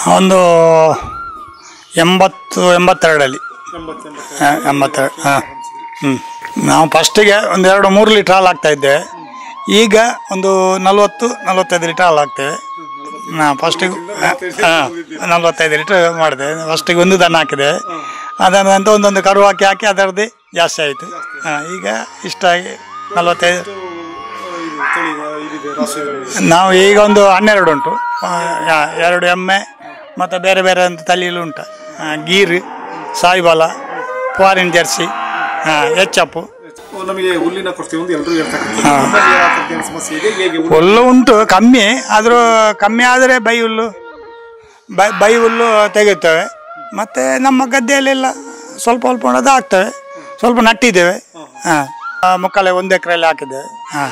ಒಂದು ಎಂಬತ್ತು ಎಂಬತ್ತೆರಡಲ್ಲಿ ಆ, ಎಂಬತ್ತೆರಡು ಹಾಂ ಹ್ಞೂ ನಾವು ಫಸ್ಟಿಗೆ ಒಂದು ಎರಡು ಮೂರು ಲೀಟ್ರ್ ಹಾಲು ಹಾಕ್ತಾ ಇದ್ದೇವೆ ಈಗ ಒಂದು ನಲ್ವತ್ತು ನಲ್ವತ್ತೈದು ಲೀಟ್ರ್ ಹಾಲು ಹಾಕ್ತೇವೆ ಹಾಂ ಫಸ್ಟಿಗೆ ಹಾಂ ನಲ್ವತ್ತೈದು ಲೀಟ್ರ್ ಮಾಡಿದೆ ಫಸ್ಟಿಗೆ ಒಂದು ದನ ಹಾಕಿದೆ ಅದರ ನಂತರ ಒಂದೊಂದು ಕರು ಹಾಕಿ ಹಾಕಿ ಅದರದ್ದೇ ಜಾಸ್ತಿ ಆಯಿತು ಹಾಂ ಈಗ ಇಷ್ಟಾಗಿ ನಲ್ವತ್ತೈದು ನಾವು ಈಗ ಒಂದು ಹನ್ನೆರಡು ಉಂಟು ಆ, ಯಾ- ಎರಡು ಎಮ್ಮೆ ಮತ್ತು ಬೇರೆ ಬೇರೆ ಅಂತ ತಲೆಯಲ್ಲಿ ಉಂಟು ಆ, Gir Sahiwal foreign Jersey H ಅಪ್ಪು ನಮಗೆ ಹುಲ್ಲಿನ ಕೊರತೆ ಒಂದು ಎಲ್ಲರೂ ಹೇಳ್ತಕ್ಕಂಥ ನಮ್ಮಲ್ಲಿ ಏನಾಗ್ತದೆ ಏನು ಸಮಸ್ಯೆ ಇದೆ ಹೇಗೆ ಹುಲ್ಲು ಹುಲ್ಲು ಉಂಟು ಕಮ್ಮಿ ಆದರೂ ಕಮ್ಮಿ ಆದರೆ ಬೈ ಹುಲ್ಲು ಬೈ ಬೈ ಹುಲ್ಲು ತೆಗೆಯುತ್ತೇವೆ ಮತ್ತು ನಮ್ಮ ಗದ್ದೆಯಲ್ಲೆಲ್ಲ ಸ್ವಲ್ಪ ಸ್ವಲ್ಪ ಮಾಡೋದು ಹಾಕ್ತೇವೆ ಸ್ವಲ್ಪ ನಟ್ಟಿದ್ದೇವೆ ಹಾಂ ಮುಕ್ಕಾಲೆ ಒಂದು ಎಕರೆಯಲ್ಲಿ ಹಾಕಿದ್ದೇವೆ ಹಾಂ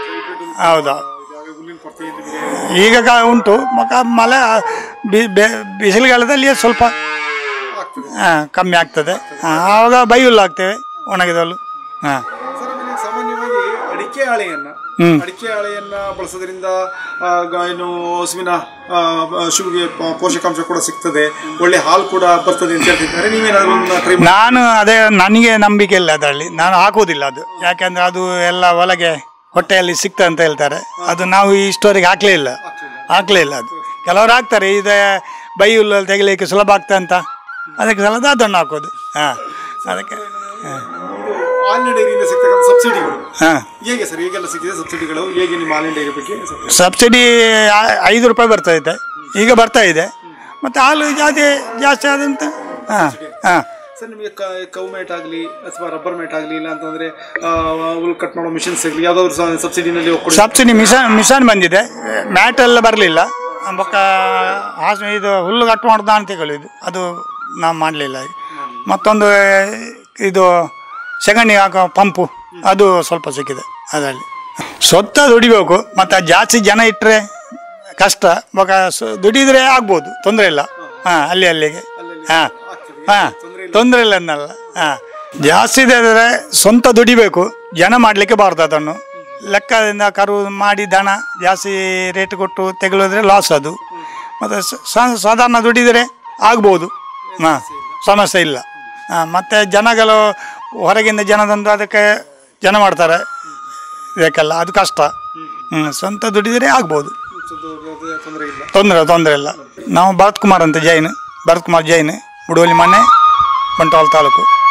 ಹೌದಾ ಹುಲ್ಲಿನ ಕೊರತೆ ಇದೆ ಈಗ ಕ- ಉಂಟು ಮಕ ಮಳೆ ಬಿ- ಬೆ- ಬಿಸಿಲುಗಾಲದಲ್ಲಿ ಸ್ವಲ್ಪ ಆಗ್ತದೆ ಹಾಂ ಕಮ್ಮಿ ಆಗ್ತದೆ ಹಾಂ ಆವಾಗ ಬೈ ಹುಲ್ಲು ಹಾಕ್ತೇವೆ ಒಣಗಿದ ಹುಲ್ಲು ಹಾಂ ಸರ್ ಆಮೇಲೆ ಸಾಮಾನ್ಯವಾಗಿ ಅಡಿಕೆ ಹಾಳೆಯನ್ನ ಹ್ಮ್. ಅಡಿಕೆ ಹಾಳೆಯನ್ನ ಬಳಸೋದ್ರಿಂದ ಆ, ಗ- ಏನು ಹಸುವಿನ ಆ, ಹಸುವಿಗೆ ಪ- ಪೋಷಕಾಂಶ ಕೂಡ ಸಿಗ್ತದೆ ಒಳ್ಳೆ ಹಾಲು ಕೂಡ ಬರ್ತದೆ ಅಂತ ಹೇಳ್ತಿದ್ದಾರೆ ನೀವೇನಾದ್ರೂ ಟ್ರೈ ಮಾಡಿ ನಾನು ಅದೇ ನನಗೆ ನಂಬಿಕೆ ಇಲ್ಲ ಅದರಲ್ಲಿ ನಾನು ಹಾಕುವುದಿಲ್ಲ ಅದು ಯಾಕೆಂದ್ರೆ ಅದು ಎಲ್ಲ ಒಳಗೆ ಹೊಟ್ಟೆಯಲ್ಲಿ ಸಿಗ್ತದೆ ಅಂತ ಹೇಳ್ತಾರೆ ಅದು ನಾವು ಈ ಸ್ಟೋರಿಗೆ ಹಾಕಲೇ ಇಲ್ಲ ಹಾಕಲೇ ಇಲ್ಲ ಅದು ಕೆಲವರು ಹಾಕ್ತಾರೆ ಇದು ಬೈ ಹುಲ್ಲು ತೆಗಿಲಿಕ್ಕೆ ಸುಲಭ ಆಗ್ತದೆ ಅಂತ ಅದಕ್ಕೆ ಸಲದ ಅದನ್ನು ಹಾಕೋದು ಹಾಂ ಅದಕ್ಕೆ ಹಾಂ ಹಾಲಿನ ಡೈರಿಯಿಂದ ಸಿಗ್ತಕ್ಕಂಥ ಸಬ್ಸಿಡಿಗಳು ಹಾಂ ಹೇಗೆ ಸರ್ ಹೇಗೆಲ್ಲ ಸಿಕ್ಕಿದೆ ಸಬ್ಸಿಡಿಗಳು ಹೇಗೆ ನಿಮ್ಮ ಹಾಲಿನ ಡೈರಿ ಬಗ್ಗೆ ಸ್ವಲ್ಪ ಸಬ್ಸಿಡಿ ಆ- ಐದು ರೂಪಾಯಿ ಬರ್ತಾ ಇದೆ ಈಗ ಬರ್ತಾ ಇದೆ ಮತ್ತು ಹಾಲು ಜಾಸ್ತಿ ಜಾಸ್ತಿ ಆದಂತ ಹಾಂ ಹಾಂ ಸರ್ ನಿಮಗೆ ಕೌ ಮೇಟ್ ಆಗಲಿ ಅಥವಾ ರಬ್ಬರ್ ಮೇಟ್ ಆಗಲಿ ಇಲ್ಲ ಅಂತಂದ್ರೆ ಆ, ಹುಲ್ ಕಟ್ ಮಾಡೋ ಮಿಷನ್ಸ್ ಆಗಲಿ ಯಾವ್ದಾದ್ರು ಸಬ್ಸಿಡಿನಲ್ಲಿ ಕೊಡಿ ಸಬ್ಸಿಡಿ ಮಿಷನ್ ಮಿಷನ್ ಬಂದಿದೆ ಮ್ಯಾಟ್ ಎಲ್ಲ ಬರಲಿಲ್ಲ ಬೊಕ್ಕ ಹಾಸ್ ಇದು ಹುಲ್ಲು ಕಟ್ ಮಾಡೋದು ಅಂತ ಹೇಳಿದ್ದು ಅದು ನಾವು ಮಾಡಲಿಲ್ಲ ಮತ್ತೊಂದು ಇದು ಸೆಗಣಿ ಹಾಕೋ ಪಂಪು ಅದು ಸ್ವಲ್ಪ ಸಿಕ್ಕಿದೆ ಅದರಲ್ಲಿ ಸ್ವತ್ತ ದುಡಿಬೇಕು ಮತ್ತು ಜಾಸ್ತಿ ಜನ ಇಟ್ಟರೆ ಕಷ್ಟ ಬೊಕ ಸ- ದುಡಿದ್ರೆ ಆಗ್ಬೋದು ತೊಂದರೆ ಇಲ್ಲ ಹಾಂ ಅಲ್ಲಿ ಅಲ್ಲಿಗೆ ಹಾಂ ಹಾಂ ತೊಂದರೆ ಇಲ್ಲ ಅನ್ನಲ್ಲ ಹಾಂ ಜಾಸ್ತಿ ಇದ್ರೆ ಸ್ವಂತ ದುಡಿಬೇಕು ಜನ ಮಾಡಲಿಕ್ಕೆ ಬಾರ್ದು ಅದನ್ನು ಲೆಕ್ಕದಿಂದ ಕರು ಮಾಡಿ ದನ ಜಾಸ್ತಿ ರೇಟ್ ಕೊಟ್ಟು ತೆಗೊಳಿದ್ರೆ ಲಾಸ್ ಅದು ಮತ್ತು ಸ- ಸಾಧಾರಣ ದುಡಿದರೆ ಆಗ್ಬೋದು ಹಾಂ ಸಮಸ್ಯೆ ಇಲ್ಲ ಹಾಂ ಮತ್ತು ಜನಗಳು ಹೊರಗಿಂದ ಜನ ತಂದು ಅದಕ್ಕೆ ಜನ ಮಾಡ್ತಾರೆ ಇದಕ್ಕೆಲ್ಲ ಅದು ಕಷ್ಟ ಹ್ಞೂ ಸ್ವಂತ ದುಡಿದರೆ ಆಗ್ಬೋದು ತೊಂದರೆ ಇಲ್ಲ ತೊಂದರೆ ತೊಂದರೆ ಇಲ್ಲ ನಾವು ಭರತ್ ಕುಮಾರ್ ಅಂತ ಜೈನ್ ಭರತ್ ಕುಮಾರ್ ಜೈನ್ ಉಡುವಲಿ ಮನೆ ಬಂಟ್ವಾಳ ತಾಲೂಕು